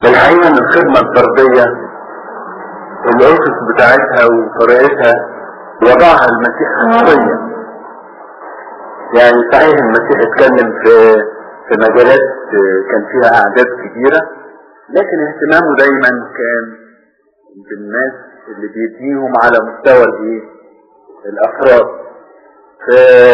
الحقيقة ان الخدمة الفردية الأسس بتاعتها وطريقتها وضعها المسيح شخصيا يعني صحيح المسيح اتكلم في في مجالات كان فيها أعداد كبيرة لكن اهتمامه دايما كان بالناس اللي بيديهم على مستوى الايه الافراد ف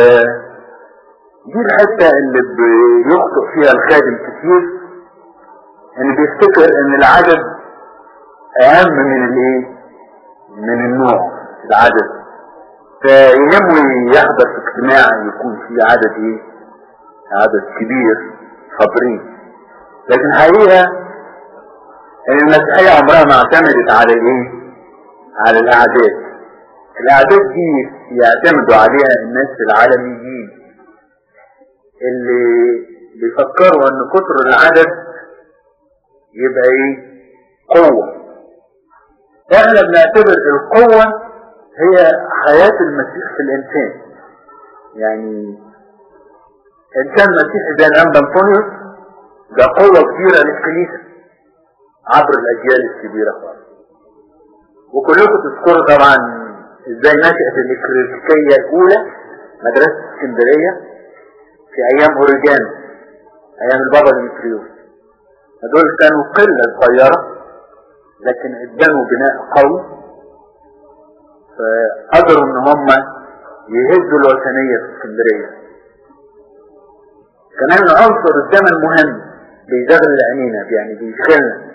دي الحته اللي بيخطئ فيها الخادم كتير ان بيفتكر ان العدد اهم من الايه من النوع العدد فيهمه يحضر في اجتماع يكون فيه عدد ايه عدد كبير حاضرين لكن حقيقه ان المسيحيه عمرها ما اعتمدت على الايه على الاعداد الاعداد دي يعتمدوا عليها الناس العالميين اللي بيفكروا ان كتر العدد يبقى ايه قوة احنا بنعتبر القوة هي حياة المسيح في الانسان يعني انسان مسيحي زي الانبا انطونيوس ده قوة كبيرة للكنيسة عبر الاجيال الكبيرة خالص وكلكم تذكروا طبعا ازاي نشأت الإكليريكية الأولى مدرسة اسكندرية في أيام أوريجان أيام البابا ديمتريوس هدول كانوا قلة صغيرة لكن اتبنوا بناء قوي فقدروا إن هم يهزوا الوثنية في اسكندرية كمان عنصر الزمن مهم بيشغل عينينا يعني بيشغلنا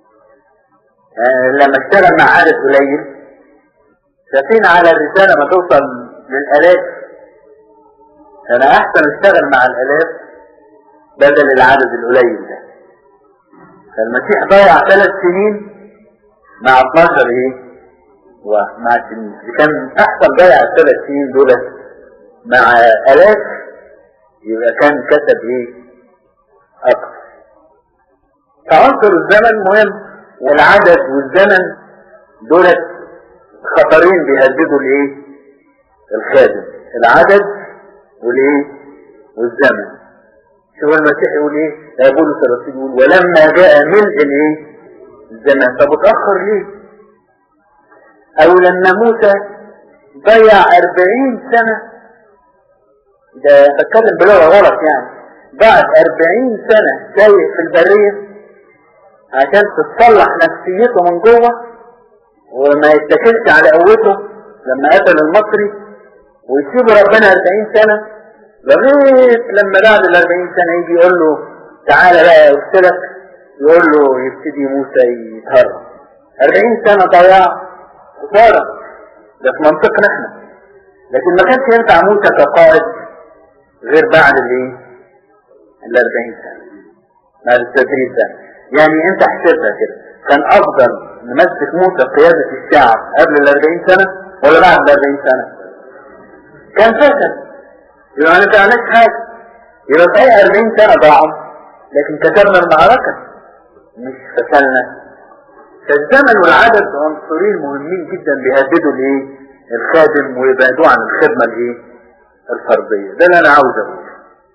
لما اشتغل مع عدد قليل شايفين على الرسالة ما توصل للآلاف أنا أحسن اشتغل مع الآلاف بدل العدد القليل ده فالمسيح ضيع ثلاث سنين مع 12 ايه ومع سنين كان أحسن ضيع الثلاث سنين دول مع آلاف يبقى كان كسب ايه أكثر فعنصر الزمن مهم والعدد والزمن دولت خطرين بيهددوا الايه الخادم العدد والايه والزمن شوف المسيح يقول ايه يا بولس الرسول يقول ولما جاء ملء الايه الزمن طب اتاخر ليه او لما موسى ضيع أربعين سنة ده بتكلم بلغة غلط يعني بعد أربعين سنة تايه في البرية عشان تتصلح نفسيته من جوه وما يتكلش على قوته لما قتل المصري ويسيب ربنا 40 سنة لغاية لما بعد ال 40 سنة يجي يقول له تعالى بقى ارسلك يقول له يبتدي موسى يتهرب 40 سنة ضياع خسارة ده في منطقنا احنا لكن ما كانش ينفع موسى كقائد غير بعد الايه؟ ال 40 سنة بعد التدريب ده يعني انت احسبها كده كان افضل نمسك موسى قيادة الشعب قبل ال 40 سنة ولا بعد ال 40 سنة كان فشل يبقى ما نفعناش حاجة يبقى صحيح 40 سنة ضاعوا لكن كسبنا المعركة مش فشلنا فالزمن والعدد عنصرين مهمين جدا بيهددوا الايه الخادم ويبعدوه عن الخدمة الايه الفردية ده اللي انا عاوز اقوله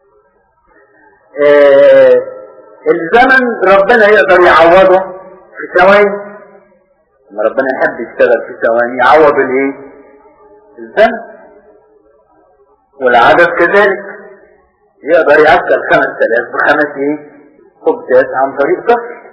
آه الزمن ربنا يقدر يعوضه في ثواني لما ربنا يحب يشتغل في ثواني يعوض الايه الزمن والعدد كذلك يقدر يأكل خمس تلاف بخمس ايه خبزات عن طريق طفل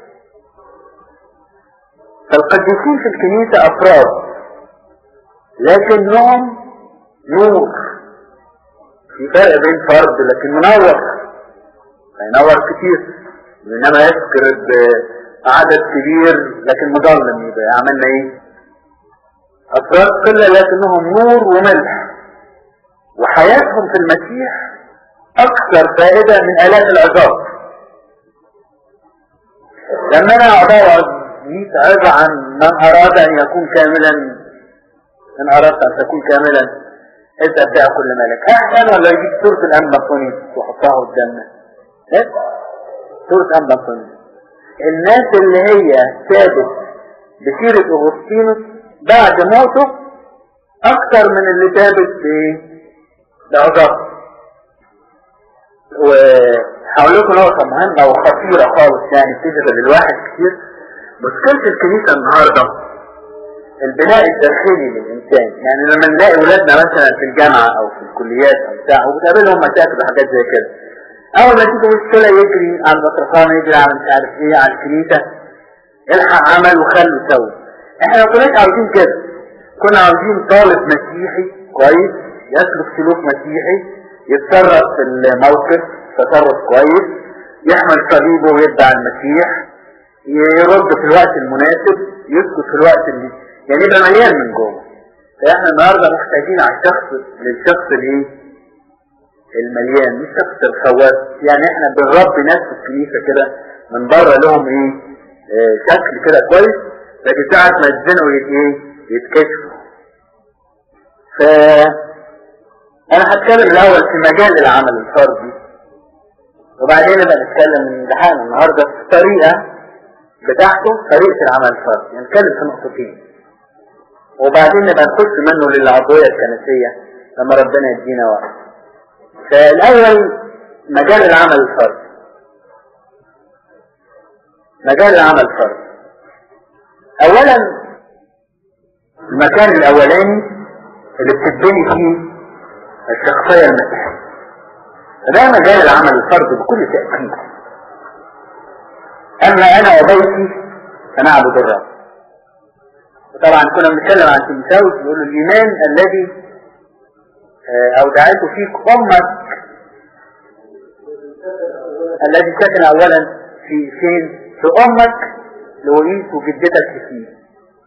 فالقديسين في الكنيسة أفراد لكنهم نور في فرق بين فرد لكن منور هينور كتير انما يذكر بعدد كبير لكن مظلم يبقى عملنا ايه افراد قله لكنهم نور وملح وحياتهم في المسيح اكثر فائده من الاف العظات لما انا اقعد 100 عظه عن من اراد ان يكون كاملا ان اردت ان تكون كاملا اذهب بيع كل مالك احسن ولا يجيب سوره الانبا وحطها قدامنا لا سورة أنبا الناس اللي هي سابت بسيرة أغسطينوس بعد موته أكثر من اللي سابت بإيه؟ بعذاب هقول لكم نقطة مهمة وخطيرة خالص يعني بتشغل الواحد كتير مشكلة الكنيسة النهاردة البناء الداخلي للإنسان يعني لما نلاقي ولادنا مثلا في الجامعة أو في الكليات أو بتاع وبتقابلهم مشاكل وحاجات زي كده أول ما تيجي مشكلة يجري على المطرقانة يجري على مش عارف إيه على الكنيسة الحق عمل وخلوا سوي احنا ما كناش عاوزين كده كنا عاوزين طالب مسيحي كويس يسلك سلوك مسيحي يتصرف في الموقف تصرف كويس يحمل صليبه ويتبع المسيح يرد في الوقت المناسب يسكت في الوقت اللي يعني يبقى مليان من جوه فاحنا النهارده محتاجين على الشخص للشخص الايه المليان مش شخص الخواف يعني احنا بنربي ناس في الكنيسه كده من بره لهم ايه اه شكل كده كويس لكن ساعة ما يتزنقوا يت ايه يتكشفوا ف انا هتكلم الاول في مجال العمل الفردي وبعدين نبقى نتكلم من امتحان النهارده في الطريقه بتاعته طريقه العمل الفردي نتكلم في نقطتين وبعدين نبقى نخش منه للعضويه الكنسيه لما ربنا يدينا وقت فالاول مجال العمل الفردي مجال العمل الفردي اولا المكان الاولاني اللي بتتبني فيه الشخصيه المسيحيه فده مجال العمل الفردي بكل تأكيد أما أنا وبيتي فنعبد الرب وطبعا كنا بنتكلم عن تيموثاوس بيقول له الإيمان الذي أودعته فيك أمك الذي سكن أولا في فين؟ في أمك لوئيس وجدتك فيه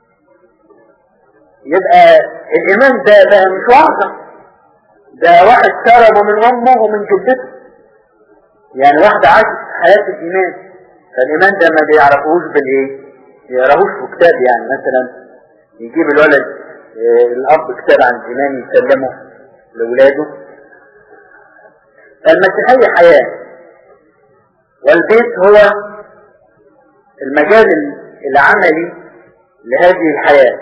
يبقى الإيمان ده بقى مش واضح ده واحد شربه من امه ومن جدته يعني واحد عاش حياة الايمان فالايمان ده ما بيعرفوش بالايه يقراهوش في كتاب يعني مثلا يجيب الولد اه الاب كتاب عن الايمان يسلمه لاولاده فالمسيحية حياة والبيت هو المجال العملي لهذه الحياة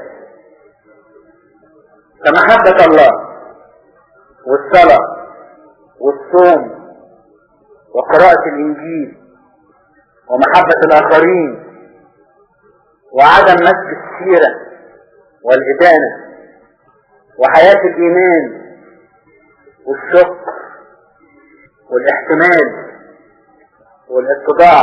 كمحبة الله والصلاة والصوم وقراءة الإنجيل ومحبة الآخرين وعدم مسك السيرة والإدانة وحياة الإيمان والشكر والاحتمال والاتضاع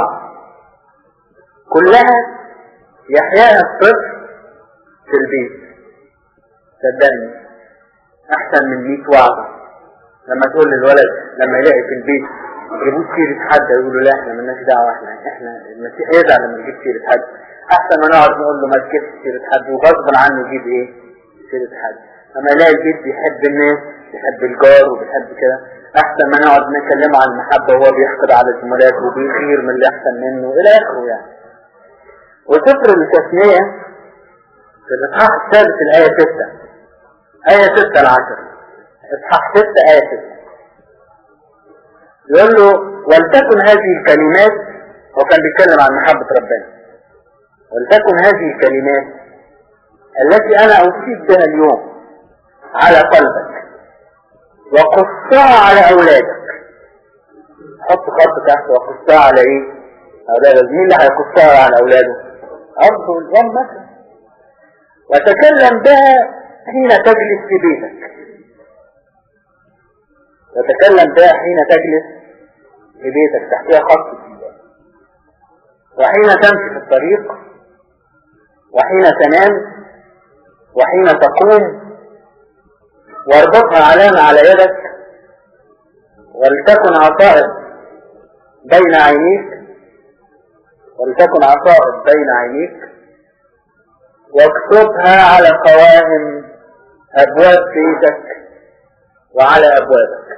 كلها يحياها الطفل في البيت صدقني احسن من 100 وعظه لما تقول للولد لما يلاقي في البيت يجيبوه سيرة حد يقول له لا احنا مالناش دعوة احنا احنا المسيح يزعل لما نجيب سيرة حد احسن ما نقعد نقول له ما تجيبش سيرة حد وغصب عنه يجيب ايه سيرة حد لما يلاقي البيت بيحب الناس بيحب الجار وبيحب كده احسن ما نقعد نكلمه عن المحبة وهو بيحقد على زملاته وبيغير من اللي احسن منه الى اخره يعني وسفر التثنية في الاصحاح السادس الاية 6 آية 6 العشر اصحاح 6 آية 6 يقول له ولتكن هذه الكلمات هو كان بيتكلم عن محبة ربنا ولتكن هذه الكلمات التي أنا أوصيك بها اليوم على قلبك وقصها على أولادك حط خط تحت وقصها على إيه؟ أولادك مين اللي هيقصها على أولاده؟ أرض والأم مثلا وتكلم بها حين تجلس في بيتك وتكلم بها حين تجلس في بيتك تحتها خط فيها وحين تمشي في الطريق وحين تنام وحين تقوم واربطها علامة على يدك ولتكن عصائب بين عينيك ولتكن عصائب بين عينيك واكتبها على قوائم ابواب بيتك وعلى ابوابك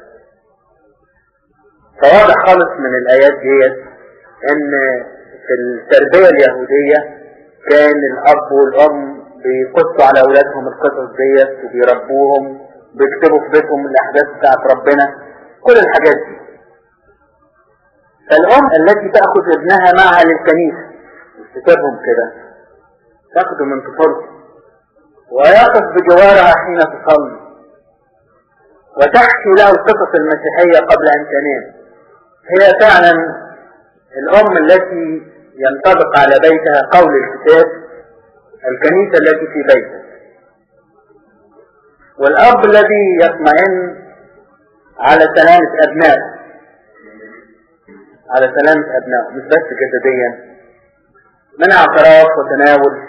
فواضح خالص من الايات ديت ان في التربية اليهودية كان الاب والام بيقصوا على اولادهم القصص ديت وبيربوهم بيكتبوا في بيتهم الاحداث بتاعت ربنا كل الحاجات دي فالام التي تاخذ ابنها معها للكنيسه مش تسيبهم كده تاخده من طفولته ويقف بجوارها حين تصلي وتحكي له القصص المسيحية قبل أن تنام هي فعلا الأم التي ينطبق على بيتها قول الكتاب الكنيسة التي في بيتك والأب الذي يطمئن على سلامة أبنائه على سلامة أبنائه مش بس جسديا من اعتراف وتناول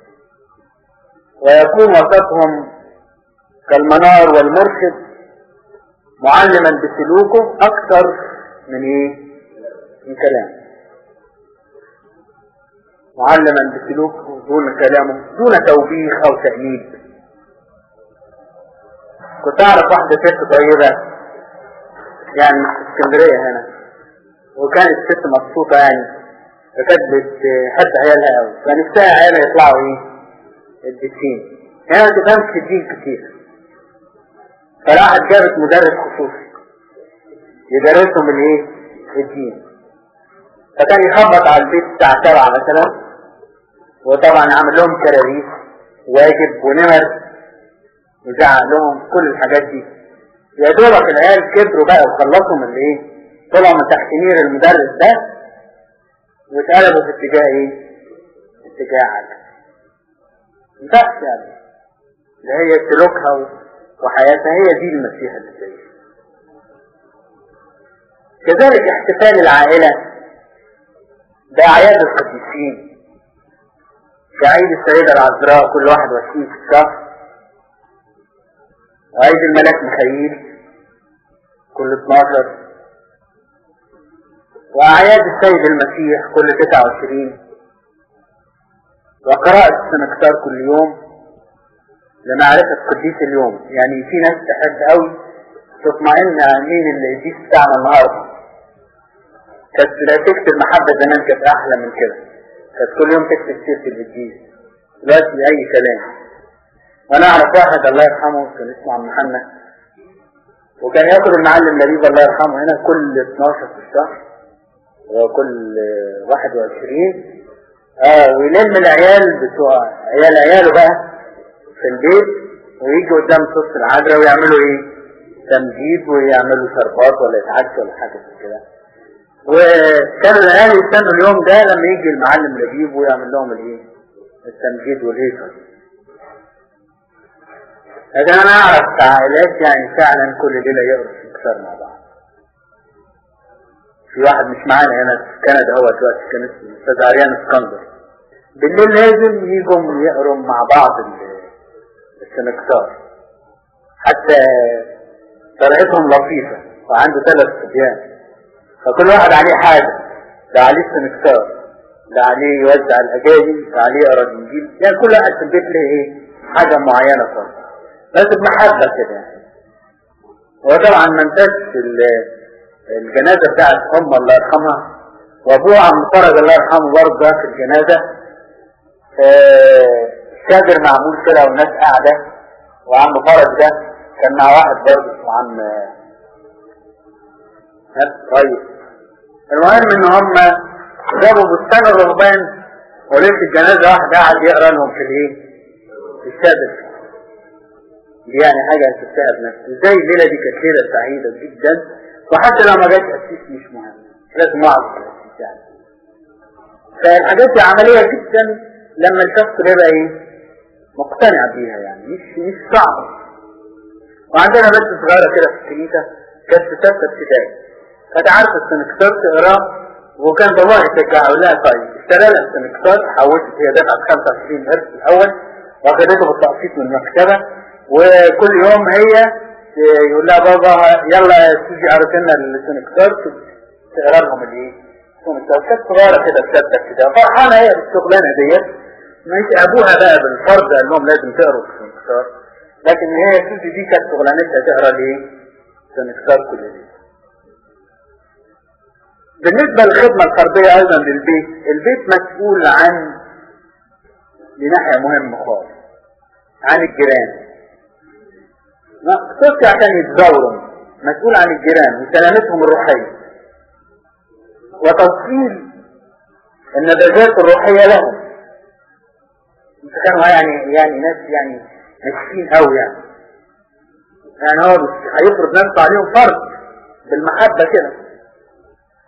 ويكون وسطهم كالمنار والمرشد معلما بسلوكه أكثر من إيه؟ من كلامه معلما بسلوكه دون كلامه دون توبيخ أو تأنيب كنت أعرف واحدة ست طيبة يعني في اسكندرية هنا وكانت ست مبسوطة يعني فكانت بتحب عيالها قوي فنفسها عيالها يطلعوا ايه؟ الدين هي ما تفهمش في الدين كتير فراحت جابت مدرس خصوصي يدرسهم الايه؟ الدين فكان يخبط على البيت الساعة 7 مثلا وطبعا عمل لهم كراريس واجب ونمر وزعق لهم كل الحاجات دي يا دوبك العيال كبروا بقى وخلصوا من الايه؟ طلعوا من تحت نير المدرس ده واتقلبوا في اتجاه ايه؟ اتجاه عكس بس يعني اللي هي سلوكها وحياتها هي دي المسيح اللي زي كذلك احتفال العائلة بأعياد القديسين كعيد السيدة العذراء كل واحد وعشرين في الشهر وعيد الملاك مخيل كل 12 وأعياد السيد المسيح كل 29 وقراءة السنكتار كل يوم لمعرفة قديس اليوم يعني في ناس تحب قوي تطمئن على مين اللي يجيس بتاعنا النهارده كانت لا تكتب محبة زمان كانت أحلى من كده كانت كل يوم تكتب سيرة القديس دلوقتي أي كلام وأنا أعرف واحد الله يرحمه كان اسمه عم محمد وكان ياخد المعلم لبيب الله يرحمه هنا كل 12 في الشهر وكل 21 اه ويلم العيال بتوع عيال عياله بقى في البيت ويجي قدام صوت العذراء ويعملوا ايه تمجيد ويعملوا شربات ولا يتعشوا ولا حاجه زي كده وكانوا العيال يستنوا اليوم ده لما يجي المعلم لبيب ويعمل لهم الايه التمجيد والهيصه لكن انا اعرف عائلات يعني فعلا كل ليله يقروا استنكسار مع بعض في واحد مش معانا هنا في كندا هو دلوقتي كان اسمه الاستاذ عريان اسكندر بالليل لازم يجوا يقروا مع بعض السنكسار حتى طريقتهم لطيفة وعنده ثلاث صبيان فكل واحد عليه حاجة ده عليه السنكسار ده عليه يوزع الأجازي ده عليه يقرا الإنجيل يعني كل واحد في البيت له إيه حاجة معينة خالص بس بمحبة كده يعني وطبعا ما انساش الجنازة بتاعت أم الله يرحمها وأبوها عم فرج الله يرحمه برضه في الجنازة الشادر معمول كده والناس قاعدة وعم فرج ده كان مع واحد برضه اسمه عم طيب المهم ان هم جابوا بستان الرهبان وليلة الجنازة واحد قاعد يقرا لهم في الايه؟ في الشادر دي يعني حاجة شفتها بنفسي ازاي الليلة دي كانت ليلة سعيدة جدا وحتى لو ما جاتش أسيس مش مهم لازم أعرف الأسيس يعني فالحاجات دي عملية جدا لما الشخص بيبقى إيه مقتنع بيها يعني مش مش صعب وعندنا بنت صغيرة كده في الكنيسة كانت في ستة ابتدائي كانت عارفة السنكتار تقراه وكان باباها يشجعها يقول لها طيب اشترى لها السنكتار حولت هي دفعت 25 قرش الأول واخدته بالتقسيط من المكتبة وكل يوم هي يقول لها بابا يلا تيجي قرأت لنا السنكتار تقرا لهم الايه؟ السنكتار كانت صغيرة كده في ستة ابتدائي فرحانة هي بالشغلانة ديت مش ابوها بقى بالفرض قال لهم لازم تقروا السنكتار لكن هي سوزي دي كانت شغلانتها تقرا الايه؟ السنكتار كل دي بالنسبة للخدمة الفردية أيضا للبيت البيت مسؤول عن لناحية مهمة خالص عن الجيران مقصودش عشان يتزوروا مسؤول عن الجيران وسلامتهم الروحية وتوصيل النبذات الروحية لهم كانوا يعني يعني ناس يعني ماشيين قوي يعني يعني هو هيفرض نفسه عليهم فرض بالمحبة كده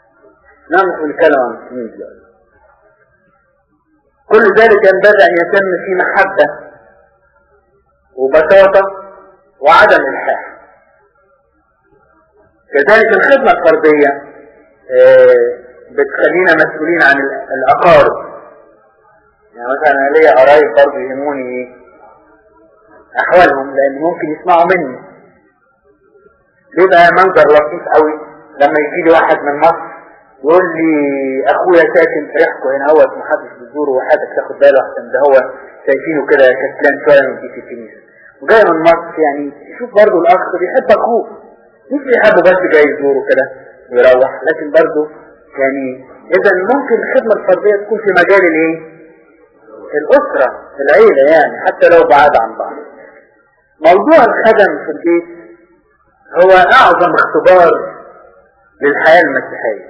نعم مش بنتكلم عن المسلمين دلوقتي كل ذلك ينبغي أن يتم في محبة وبساطة وعدم إلحاح كذلك الخدمة الفردية آه، بتخلينا مسؤولين عن الأقارب يعني مثلا أنا ليا قرايب برضه يهموني إيه أحوالهم لأن ممكن يسمعوا مني بيبقى منظر لطيف قوي لما يجي لي واحد من مصر يقول لي اخويا ساكن في ريحكو هنا هو محدش بيزوره وحدك تاخد باله احسن ده هو شايفينه كده كسلان شويه من دي في الكنيسه وجاي من مصر يعني شوف برضه الاخ بيحب اخوه مش بيحبه بس جاي يزوره كده ويروح لكن برضه يعني اذا ممكن الخدمه الفرديه تكون في مجال الايه؟ الاسره العيله يعني حتى لو بعاد عن بعض موضوع الخدم في البيت هو اعظم اختبار للحياه المسيحيه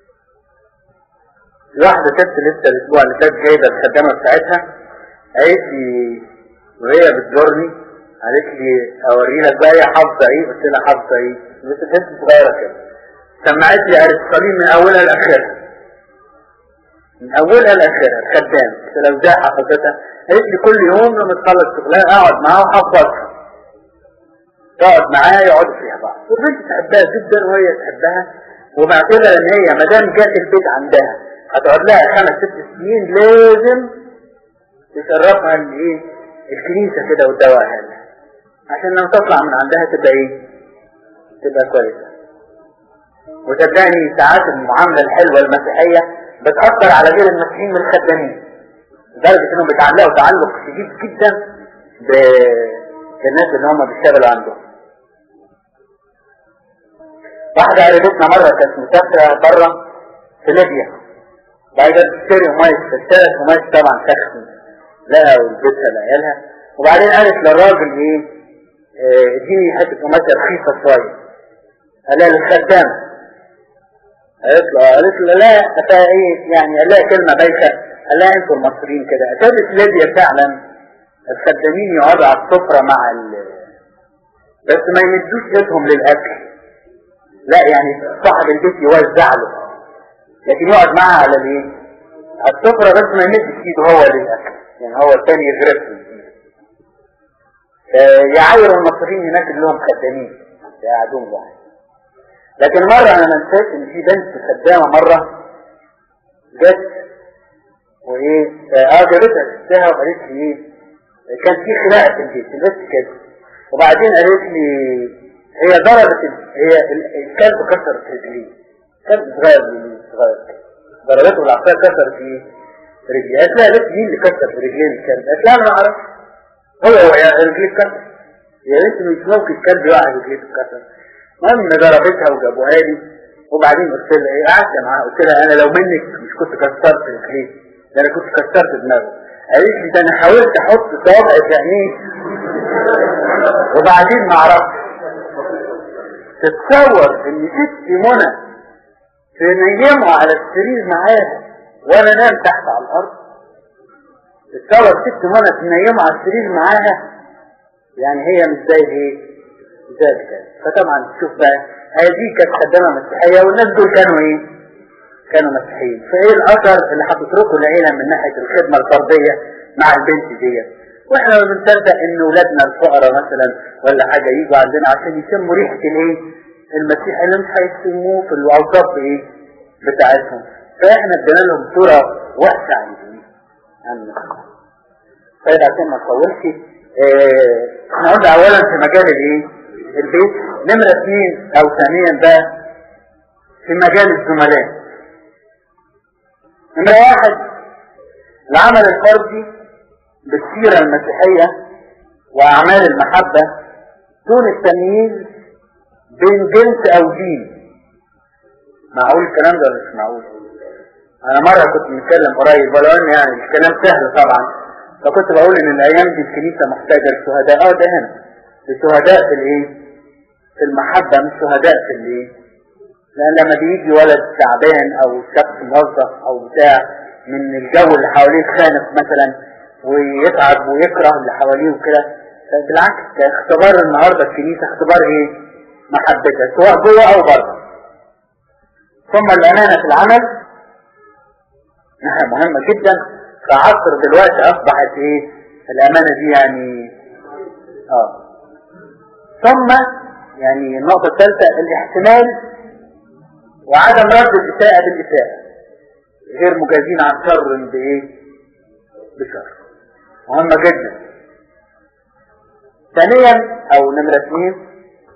واحدة ست لسه الأسبوع اللي فات جايبة الخدامة بتاعتها قالت لي وهي بتزورني قالت لي أوري لك بقى يا حافظة إيه؟ قلت لها حافظة إيه؟ بس بنت صغيرة كده سمعت لي أرسطالين من أولها لآخرها من أولها لآخرها الخدام قلت لها إزاي حفظتها؟ قالت لي كل يوم لما تخلص شغلها أقعد معاها وأحفظها تقعد معاها يقعدوا فيها بعض والبنت تحبها جدا وهي تحبها ومعتبرة إن هي ما دام جات البيت عندها هتقعد لها خمس ست سنين لازم تشرفها الايه الكنيسه كده وتدوقها لها عشان لما تطلع من عندها تبقى ايه تبقى كويسه وصدقني ساعات المعامله الحلوه المسيحيه بتاثر على غير المسيحيين من الخدامين لدرجه انهم بيتعلقوا تعلق شديد جدا بالناس اللي هم بيشتغلوا عندهم واحدة قريبتنا مرة كانت مسافرة بره في ليبيا بعد كده بتشتري قماش فاشترت قماش طبعا شخص لها ولبسها لعيالها وبعدين قالت للراجل ايه اه اديني حته قماشه رخيصه شويه قال لها للخدام قالت له قالت له لا أتا ايه يعني قال لها كلمه بايخه قال لها انتوا المصريين كده اتابت ليبيا فعلا الخدامين يقعدوا على السفره مع ال بس ما يمدوش ايدهم للاكل لا يعني صاحب البيت يوزع له لكن يقعد معها على الايه على السفرة بس ما يمدش ايده هو للاكل يعني هو الثاني يغرف يعايروا المصريين هناك اللي هم خدامين يقعدون بقى لكن مرة انا ما انساش ان في بنت خدامة مرة جت وايه اه جابتها ستها وقالت لي ايه كان في خناقة في البيت بس كده وبعدين قالت لي هي ضربت هي الكلب كسرت رجليه كلب صغير صغير ضربته بالعصايه كسر في رجليه قالت لها قالت مين اللي كسر في رجلين الكلب قالت لها انا ما اعرفش هو هو يا رجليه اتكسر يا بنت مش ممكن الكلب يقع رجليه تتكسر المهم ضربتها وجابوها لي وبعدين قلت لها ايه قعدت معاها قلت لها انا لو منك مش كنت كسرت رجليه ده انا كنت كسرت دماغه قالت لي ده انا حاولت احط صوابع في عينيه وبعدين ما عرفتش تتصور ان ست منى تنيمها على السرير معاها وانا نام تحت على الارض تتصور ست منى تنيمها على السرير معاها يعني هي مش زي ايه زي كده فطبعا تشوف بقى هذه كانت خدامه مسيحيه والناس دول كانوا ايه كانوا مسيحيين فايه الاثر اللي هتتركه العيله من ناحيه الخدمه الفرديه مع البنت ديت واحنا ما بنصدق ان ولادنا الفقراء مثلا ولا حاجه يجوا عندنا عشان يشموا ريحه الايه المسيح اللي مش هيشموه في الاوصاف ايه بتاعتهم فاحنا ادينا لهم صوره واسعه عن عن طيب عشان ما نطولش احنا قلنا اولا في مجال الايه البيت نمرة اثنين او ثانيا بقى في مجال الزملاء نمرة واحد العمل الفردي بالسيرة المسيحية وأعمال المحبة دون التمييز بين جنس أو دين معقول الكلام ده ولا مش معقول؟ أنا مرة كنت متكلم قريب ولو إن يعني الكلام سهل طبعا فكنت بقول إن الأيام دي الكنيسة محتاجة لشهداء أه ده هنا لشهداء في الإيه؟ في المحبة مش شهداء في الإيه؟ لأن لما بيجي ولد تعبان أو شخص موظف أو بتاع من الجو اللي حواليه خانق مثلا ويتعب ويكره اللي حواليه وكده بالعكس ده اختبار النهارده الكنيسه اختبار ايه؟ محبتها سواء جوه او بره. ثم الأمانة في العمل ناحية مهمة جدا في عصر دلوقتي أصبحت إيه الأمانة دي يعني آه ثم يعني النقطة الثالثة الاحتمال وعدم رد الإساءة بالإساءة غير مجازين عن شر بإيه بشر مهمة جدا ثانيا أو نمرة اثنين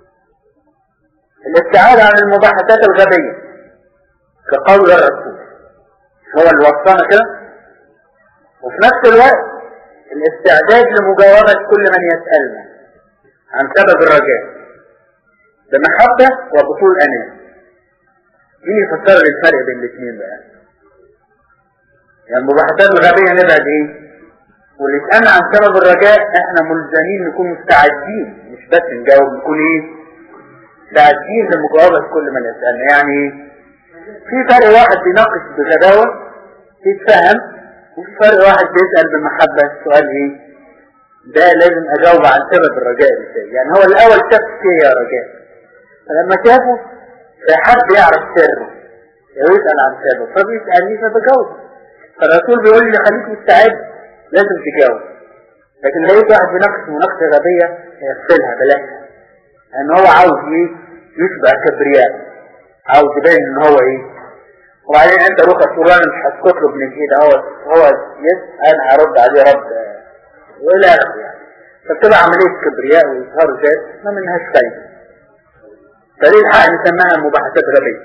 الابتعاد عن المباحثات الغبية كقول الرسول هو اللي وصانا كده وفي نفس الوقت الاستعداد لمجاوبة كل من يسألنا عن سبب الرجاء بمحبة وبطول أمان مين يفسر لي الفرق بين الاثنين بقى يعني المباحثات الغبية نبعد ايه واللي يسألنا عن سبب الرجاء احنا ملزمين نكون مستعدين مش بس نجاوب نكون ايه مستعدين لمجاوبة كل من يسألنا يعني ايه في فرق واحد بيناقش بغباوة يتفهم وفي فرق واحد بيسأل بمحبة السؤال ايه ده لازم اجاوب عن سبب الرجاء ازاي يعني هو الاول شاف فيه يا رجاء فلما شافه فحب يعرف سره ويسأل عن سببه فبيسألني فبجاوب فالرسول بيقول لي خليك مستعد لازم تجاوب لكن لقيت واحد بيناقش مناقشة غبية يغسلها بلاش لان هو عاوز ايه يشبع كبرياء عاوز يبين ان هو ايه وبعدين انت روح تقول انا مش هسكت له من الايد هو هو يسأل هرد عليه رد والى اخره يعني فبتبقى عملية كبرياء واظهار ذات ما منهاش فايدة فليه الحق نسميها مباحثات غبية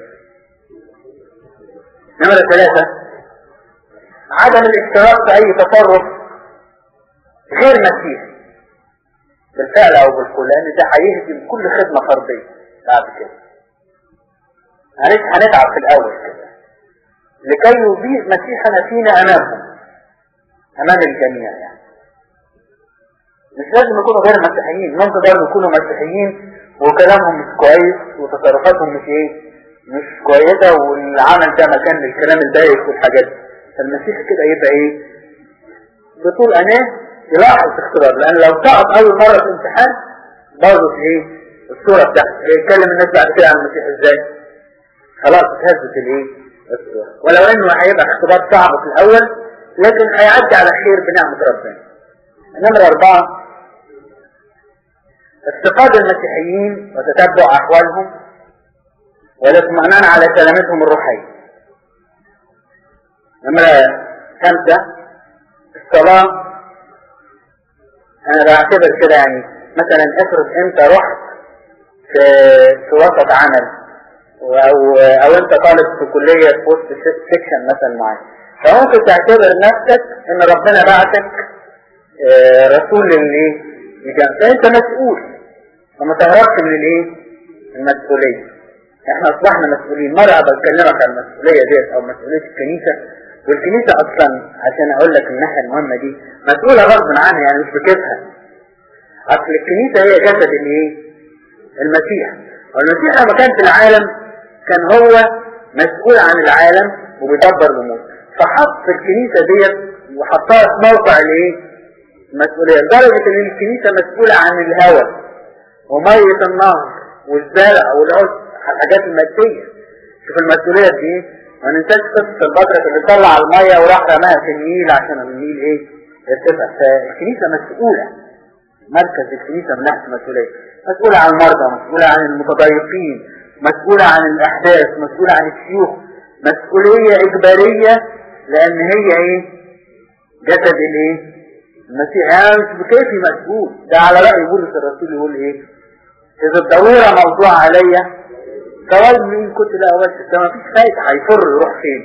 نمرة ثلاثة عدم الاشتراك في اي تصرف غير مسيحي بالفعل او بالقول لان ده هيهدم كل خدمة فردية بعد كده معلش هنتعب في الاول كده لكي يضيء مسيحنا فينا امامهم امام الجميع يعني مش لازم يكونوا غير مسيحيين ممكن برضه يكونوا مسيحيين وكلامهم مش كويس وتصرفاتهم مش ايه مش كويسة والعمل ده مكان للكلام البايخ والحاجات دي فالمسيح كده يبقى ايه بطول اناه يلاحظ اختبار لان لو سقط اول مرة في امتحان باظت ايه الصورة بتاعته يتكلم الناس بعد كده عن المسيح ازاي خلاص اتهزت الايه الصورة ولو انه هيبقى اختبار صعب في الاول لكن هيعدي على خير بنعمة ربنا نمرة اربعة افتقاد المسيحيين وتتبع احوالهم والاطمئنان على سلامتهم الروحية نمرة خمسة الصلاة انا بعتبر كده يعني مثلا افرض انت رحت في في وسط عمل او او انت طالب في كلية في وسط سيكشن مثلا معين فممكن تعتبر نفسك ان ربنا بعتك اه رسول للايه لجنة فانت مسؤول فما تهربش من الايه المسؤولية احنا اصبحنا مسؤولين مرة بكلمك عن المسؤولية ديت او مسؤولية الكنيسة والكنيسة اصلا عشان اقول لك الناحية المهمة دي مسؤولة غصب عنها يعني مش بكيفها اصل الكنيسة هي جسد الايه المسيح والمسيح لما كان في العالم كان هو مسؤول عن العالم وبيدبر الامور فحط في الكنيسة ديت وحطها في موقع الايه المسؤولية لدرجة ان الكنيسة مسؤولة عن الهوى ومية النهر والزرع والعشب الحاجات المادية شوف المسؤولية دي ما ننساش قصة البطرة اللي طلع المية وراح رماها في النيل عشان النيل ايه يرتفع فالكنيسة مسؤولة مركز الكنيسة من ناحية المسؤولية مسؤولة عن المرضى مسؤولة عن المتضايقين مسؤولة عن الأحداث مسؤولة عن الشيوخ مسؤولية إجبارية لأن هي إيه جسد الإيه المسيح يعني مش بكيفي مسؤول ده على رأي بولس الرسول يقول إيه إذا الضرورة موضوع عليا سواء مين كنت لا أول ده ما فيش فايدة هيفر يروح فين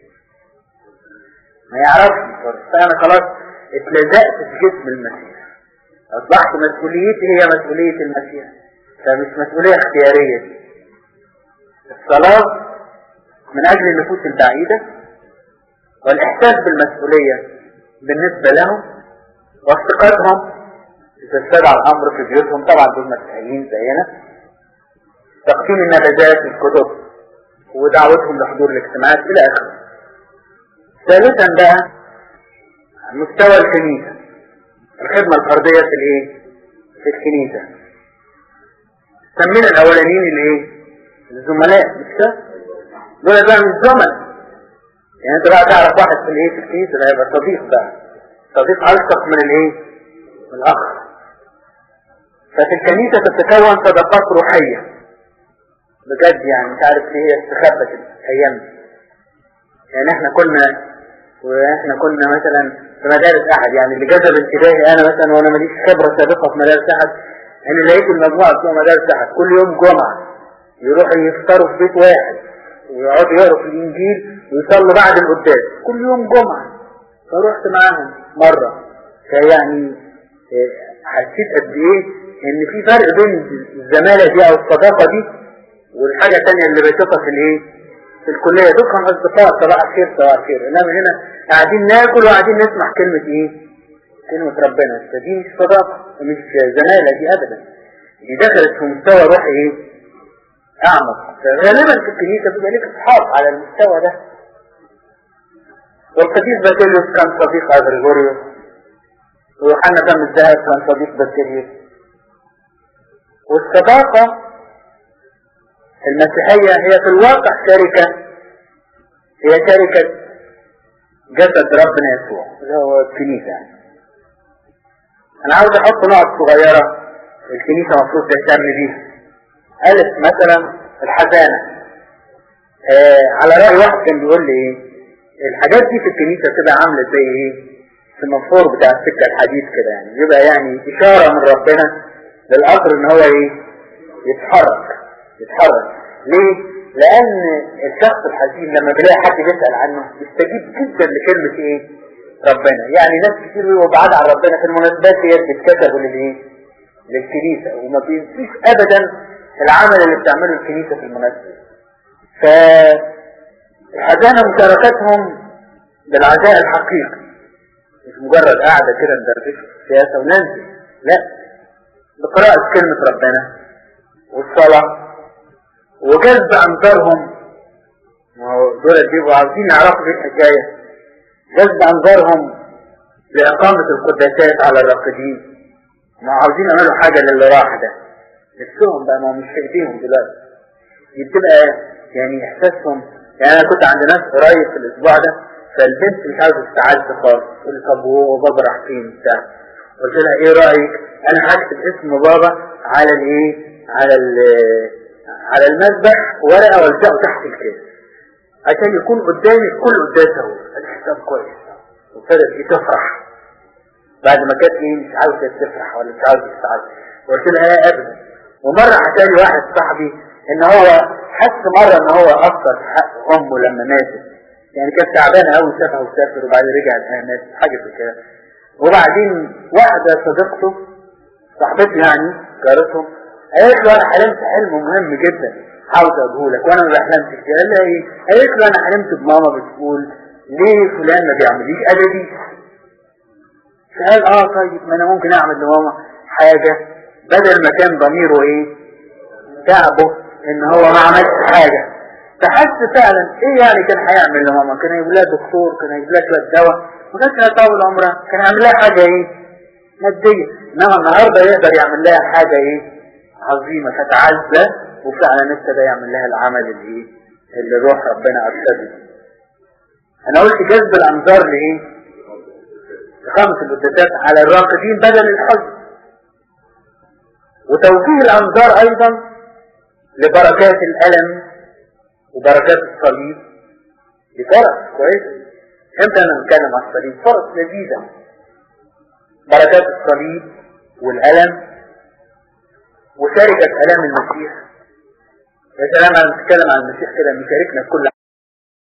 ما يعرفش يفر فأنا خلاص اتلزقت في جسم المسيح أصبحت مسؤوليتي هي مسؤولية المسيح فمش مسؤولية اختيارية دي الصلاة من أجل النفوس البعيدة والإحساس بالمسؤولية بالنسبة لهم وافتقادهم إذا استدعى الأمر في بيوتهم طبعا دول مسيحيين زينا تقسيم النبذات الكتب ودعوتهم لحضور الاجتماعات إلى آخره ثالثا بقى مستوى الكنيسة الخدمة الفردية في الايه في الكنيسة سمينا الاولانيين الايه الزملاء مش كده دول بقى مش زمن يعني انت بقى تعرف واحد في الايه في الكنيسه ده يبقى صديق بقى صديق الصق من الايه من الاخ ففي الكنيسه تتكون صداقات روحيه بجد يعني مش عارف ليه هي استخبت الايام دي يعني احنا كنا واحنا كنا مثلا في مدارس احد يعني اللي جذب انتباهي انا مثلا وانا ماليش خبره سابقه في مدارس احد ان لقيت المجموعه بتوع مدارس احد كل يوم جمعه يروحوا يفطروا في بيت واحد ويقعدوا يقروا في الانجيل ويصلوا بعد القداس كل يوم جمعه فرحت معاهم مره فيعني اه، حسيت قد ايه ان في فرق بين الزماله دي او الصداقه دي والحاجه الثانيه اللي بشوفها في الايه في الكليه دول كانوا اصدقاء صباح الخير صباح الخير انما هنا قاعدين ناكل وقاعدين نسمع كلمه ايه كلمه ربنا فدي مش صداقه مش زماله دي ابدا دي دخلت في مستوى روحي ايه اعمق فغالبا في الكنيسه بيبقى لك اصحاب على المستوى ده والقديس باسيليوس كان صديق اغريغوريوس ويوحنا كان الذهب كان صديق باسيليوس والصداقه المسيحية هي في الواقع شركة هي شركة جسد ربنا يسوع اللي هو الكنيسة يعني. أنا عاوز أحط نقط صغيرة الكنيسة المفروض تهتم بيها. ألف مثلا الحزانة. آه على رأي واحد كان بيقول لي إيه الحاجات دي في الكنيسة تبقى عاملة زي إيه السمافور بتاع السكة الحديد كده يعني يبقى يعني إشارة من ربنا للقطر إن هو إيه يتحرك يتحرك ليه؟ لأن الشخص الحزين لما بيلاقي حد بيسأل عنه يستجيب جدا لكلمة إيه؟ ربنا، يعني ناس كتير بيبقوا بعاد عن ربنا في المناسبات ديت بيتكتبوا للإيه؟ للكنيسة وما بينسيش أبدا العمل اللي بتعمله الكنيسة في المناسبة. فالحزانة مشاركتهم بالعزاء الحقيقي مش مجرد قاعدة كده ندردش سياسة وننزل لا بقراءة كلمة ربنا والصلاة وجذب أنظارهم دول بيبقوا عاوزين يعرفوا ايه الحكاية جذب أنظارهم لإقامة القداسات على الراقدين ما عاوزين يعملوا حاجة للي راح ده نفسهم بقى ما هو مش في ايديهم دلوقتي دي بتبقى يعني إحساسهم يعني أنا كنت عند ناس قريب في الأسبوع ده فالبنت مش عاوزة تستعد خالص تقول لي طب هو بابا راح فين بتاع قلت لها إيه رأيك؟ أنا هكتب اسم بابا على الإيه؟ على ال على المذبح ورقة والزقه تحت الكاس عشان يكون قدامي كل قداس اهو الحساب كويس وابتدت ايه تفرح بعد ما كانت ايه مش عاوزة تفرح ولا مش عاوزة تستعد قلت لها ايه ابدا ومرة حكى لي واحد صاحبي ان هو حس مرة ان هو اثر في حق امه لما ماتت يعني كانت تعبانة قوي سافها وسافر وبعدين رجعت ماتت حاجة في كده وبعدين واحدة صديقته صاحبتي يعني جارتهم قالت له انا حلمت حلم مهم جدا عاوز اقوله لك وانا ما بحلمش كده قال لها ايه قالت له انا حلمت بماما بتقول ليه فلان ما بيعمليش ادبي فقال اه طيب ما انا ممكن اعمل لماما حاجة بدل ما كان ضميره ايه تعبه ان هو ما عملش حاجة فحس فعلا ايه يعني كان هيعمل لماما كان هيجيب لها دكتور كان هيجيب لها شويه دواء ما كانش هيطول عمرها كان هيعمل لها حاجة ايه مادية انما النهارده يقدر يعمل لها حاجة ايه عظيمة تتعزى وفعلا ابتدى يعمل لها العمل اللي ايه اللي روح ربنا ارشده انا قلت جذب الانظار لايه لخمس القداسات على الراقدين بدل الحزن وتوجيه الانظار ايضا لبركات الالم وبركات الصليب دي فرص كويس امتى انا نتكلم عن الصليب فرص لذيذة بركات الصليب والالم وشاركت الام المسيح يا سلام انا بتكلم عن المسيح كده مشاركنا في كل